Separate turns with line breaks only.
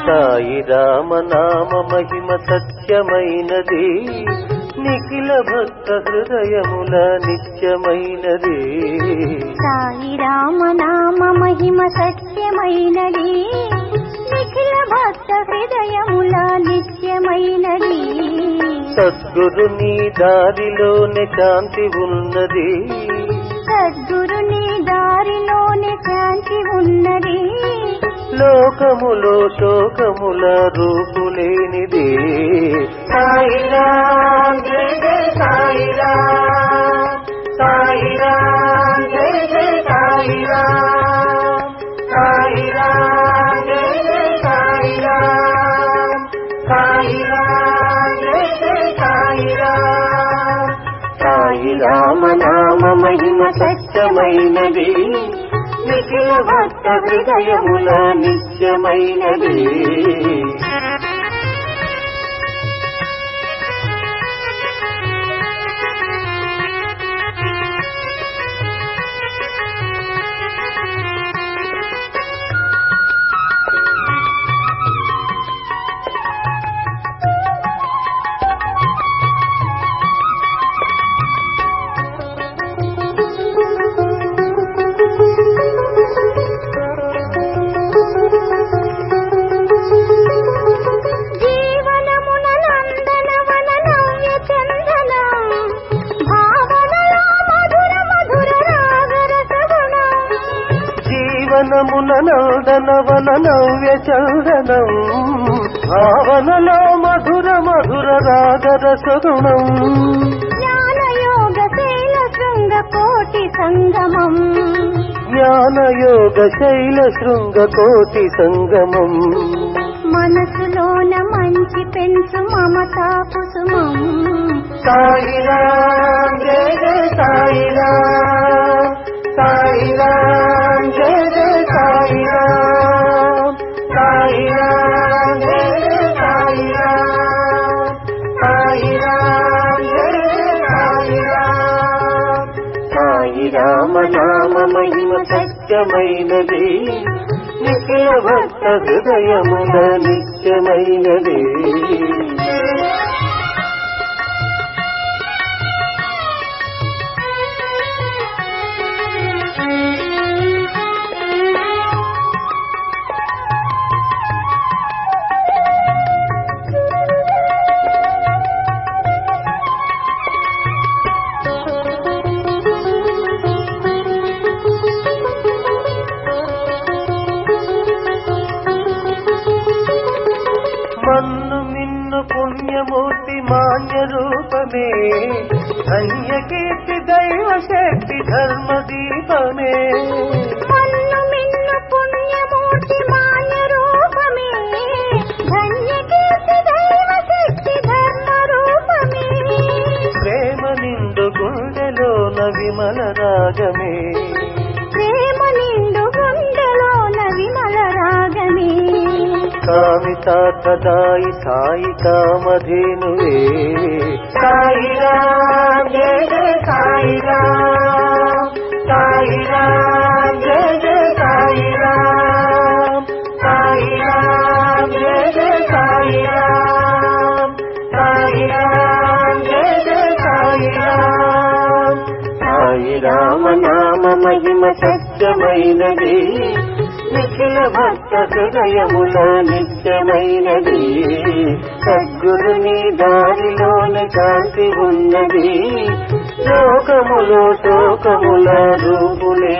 సాయి రామనామ మహిమ సత్యమైనది నిఖిల భక్త హృదయముల నిత్యమైనది
సాయి రామనామ మహిమ సత్యమైనది నిఖిల భక్త హృదయముల నిత్యమైనది
సద్గురుని దారిలోనే శాంతి ఉన్నది
సద్గురుని దారిలోనే శాంతి ఉన్నది
లోకములో శోకముల రూపులేనిది సాయిరాం జయ జయ సాయిరాం సాయిరాం జయ జయ సాయిరాం సాయిరాం జయ జయ సాయిరాం సాయిరాం జయ జయ సాయిరాం సాయి రామ నామ మహిమ సత్యమైనది నిఖిల భక్త హృదయముల నిత్యమైనది
జీవనమున నందనవన నవ్య చందనం భావనలో మధుర మధుర రాగరసగుణం
జీవనమున నందనవన నవ్య చందనం భావనలో మధుర మధుర రాగరసగుణం
జ్ఞానయోగ శైల శృంగ కోటి సంగమం
జ్ఞానయోగ శైల శృంగ కోటి సంగమం
మనసులోన మంచి పెంచు మమతా కుసుమం
సాయిరాం జయ జయ సాయిరాం సాయిరాం జయ జయ సాయిరాం సాయిరాం జయ జయ సాయిరాం సాయిరాం జయ జయ సాయిరాం సాయి రామ నామ మహిమ సత్యమైనది నిఖిల భక్త హృదయముల నిత్యమైనది మన్ను మిన్ను పుణ్యమూర్తి మాన్య రూపమే ధన్యకీర్తి దైవ శక్తి ధర్మ దీపమే
మన్ను మిన్ను పుణ్యమూర్తి మాన్య రూపమే ధన్య కీర్తి దైవ శక్తి ధర్మ రూపమే
ప్రేమ నిండు గుండెలోన విమల రాగమే
ప్రేమ నిండు గుండెలోన విమల రాగమే
కామితార్థదాయి సాయి కామధేనువే సాయిరాం జయ జయ సాయిరాం సాయిరాం జయ జయ సాయిరాం సాయిరాం జయ జయ సాయిరాం సాయిరాం జయ జయ సాయిరాం సాయి రామ నామ మహిమ సత్యమైనది నిఖిల భక్త హృదయముల నిత్యమైనది సద్గురుని దారిలోన శాంతి ఉన్నది లోకములో శోకముల రూపులే